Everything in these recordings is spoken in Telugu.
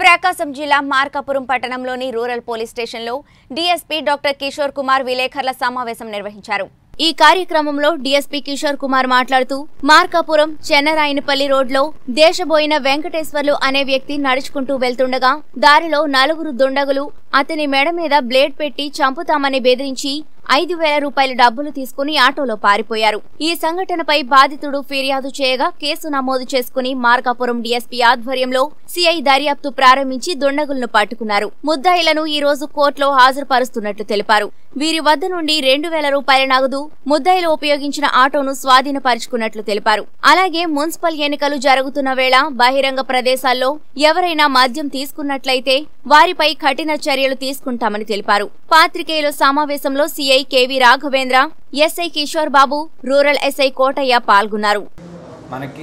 ప్రకాశం జిల్లా మార్కాపురం పట్టణంలోని రూరల్ పోలీస్ స్టేషన్లో డీఎస్పీ డాక్టర్ కిషోర్ కుమార్ విలేకరుల సమావేశం నిర్వహించారు ఈ కార్యక్రమంలో డీఎస్పీ కిషోర్ కుమార్ మాట్లాడుతూ మార్కాపురం చెన్నరాయనపల్లి రోడ్లో దేశబోయిన వెంకటేశ్వర్లు అనే వ్యక్తి నడుచుకుంటూ వెళ్తుండగా దారిలో నలుగురు దుండగులు అతని మెడ మీద బ్లేడ్ పెట్టి చంపుతామని బెదిరించి ఐదు వేల రూపాయల డబ్బులు తీసుకుని ఆటోలో పారిపోయారు ఈ సంఘటనపై బాధితుడు ఫిర్యాదు చేయగా కేసు నమోదు చేసుకుని మార్కాపురం డీఎస్పీ ఆధ్వర్యంలో సిఐ దర్యాప్తు ప్రారంభించి దుండగులను పట్టుకున్నారు ముద్దాయిలను ఈ రోజు కోర్టులో హాజరుపరుస్తున్నట్లు తెలిపారు వీరి వద్ద నుండి రెండు వేల రూపాయల నగదు ముద్దాయిలు ఉపయోగించిన ఆటోను స్వాధీనపరుచుకున్నట్లు తెలిపారు అలాగే మున్సిపల్ ఎన్నికలు జరుగుతున్న వేళ బహిరంగ ప్రదేశాల్లో ఎవరైనా మద్యం తీసుకున్నట్లయితే వారిపై కఠిన చర్యలు తీసుకుంటామని తెలిపారు పాత్రికేయుల సమావేశంలో CI KV Raghavendra SI Kishore Babu rural SI Kotaiah పాల్గొన్నారు మనకి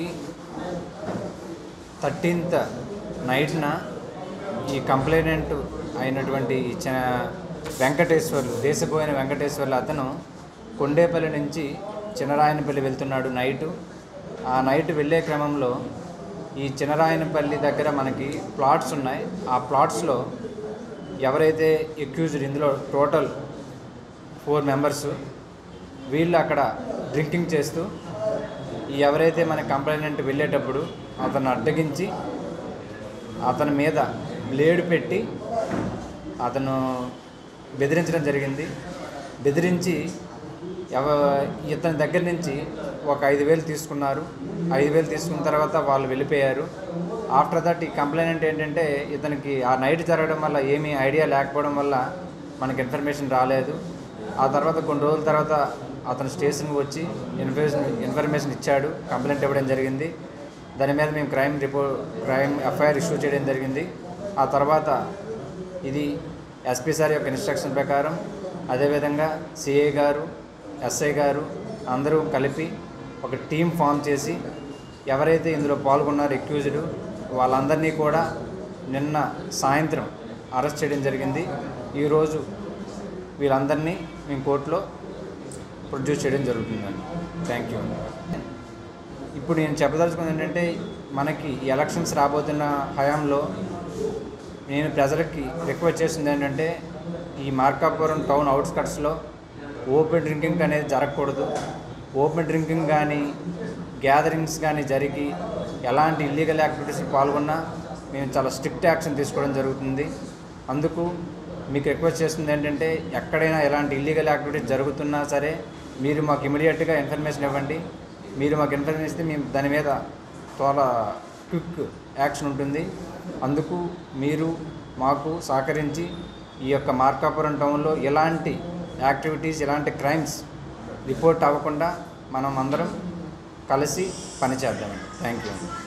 థర్టీన్త్ నైట్న ఈ కంప్లైనెంట్ అయినటువంటి ఈ చిన వెంకటేశ్వర్లు దేశపోయిన వెంకటేశ్వర్లు అతను కొండేపల్లి నుంచి చినరాయనపల్లి వెళ్తున్నాడు నైటు ఆ నైట్ వెళ్ళే క్రమంలో ఈ చినరాయనపల్లి దగ్గర మనకి ప్లాట్స్ ఉన్నాయి ఆ ప్లాట్స్లో ఎవరైతే ఎక్యూజ్డ్ ఇందులో టోటల్ ఫోర్ మెంబర్స్ వీళ్ళు అక్కడ డ్రింకింగ్ చేస్తూ ఈ ఎవరైతే మన కంప్లైనెంట్ వెళ్ళేటప్పుడు అతను అడ్డగించి అతని మీద బ్లేడ్ పెట్టి అతను బెదిరించడం జరిగింది బెదిరించి ఎవ ఇతని దగ్గర నుంచి ఒక ఐదు వేలు తీసుకున్నారు ఐదు వేలు తీసుకున్న తర్వాత వాళ్ళు వెళ్ళిపోయారు ఆఫ్టర్ దట్ ఈ కంప్లైనెంట్ ఏంటంటే ఇతనికి ఆ నైట్ జరగడం వల్ల ఏమీ ఐడియా లేకపోవడం వల్ల మనకి ఇన్ఫర్మేషన్ రాలేదు ఆ తర్వాత కొన్ని రోజుల తర్వాత అతను స్టేషన్కి వచ్చి ఇన్ఫర్మేషన్ ఇన్ఫర్మేషన్ ఇచ్చాడు కంప్లైంట్ ఇవ్వడం జరిగింది దాని మీద మేము crime report crime FIR issue చేయడం జరిగింది ఆ తర్వాత ఇది ఎస్పీ సార్ యొక్క ఇన్స్ట్రక్షన్ ప్రకారం అదేవిధంగా సిఐ గారు ఎస్ఐ గారు అందరూ కలిపి ఒక టీం ఫామ్ చేసి ఎవరైతే ఇందులో పాల్గొన్నారో ఎక్యూజ్డ్ వాళ్ళందరినీ కూడా నిన్న సాయంత్రం అరెస్ట్ చేయడం జరిగింది ఈరోజు వీళ్ళందరినీ మేము కోర్టులో ప్రొడ్యూస్ చేయడం జరుగుతుందండి థ్యాంక్ యూ ఇప్పుడు నేను చెప్పదలుచుకుంది ఏంటంటే మనకి ఈ ఎలక్షన్స్ రాబోతున్న హయాంలో నేను ప్రజలకి రిక్వెస్ట్ చేసింది ఏంటంటే ఈ మార్కాపురం టౌన్ అవుట్స్కట్స్లో ఓపెన్ డ్రింకింగ్ అనేది జరగకూడదు ఓపెన్ డ్రింకింగ్ కానీ గ్యాదరింగ్స్ కానీ జరిగి ఎలాంటి ఇల్లీగల్ యాక్టివిటీస్ పాల్గొన్నా మేము చాలా స్ట్రిక్ట్ యాక్షన్ తీసుకోవడం జరుగుతుంది అందుకు మీకు రిక్వెస్ట్ చేస్తుంది ఏంటంటే ఎక్కడైనా ఎలాంటి ఇల్లీగల్ యాక్టివిటీస్ జరుగుతున్నా సరే మీరు మాకు ఇమీడియట్గా ఇన్ఫర్మేషన్ ఇవ్వండి మీరు మాకు ఇన్ఫర్మేషన్ ఇస్తే మేము దాని మీద చాలా క్విక్ యాక్షన్ ఉంటుంది అందుకు మీరు మాకు సహకరించి ఈ యొక్క మార్కాపురం టౌన్లో ఎలాంటి యాక్టివిటీస్ ఎలాంటి క్రైమ్స్ రిపోర్ట్ అవ్వకుండా మనం అందరం కలిసి పనిచేద్దామండి థ్యాంక్ యూ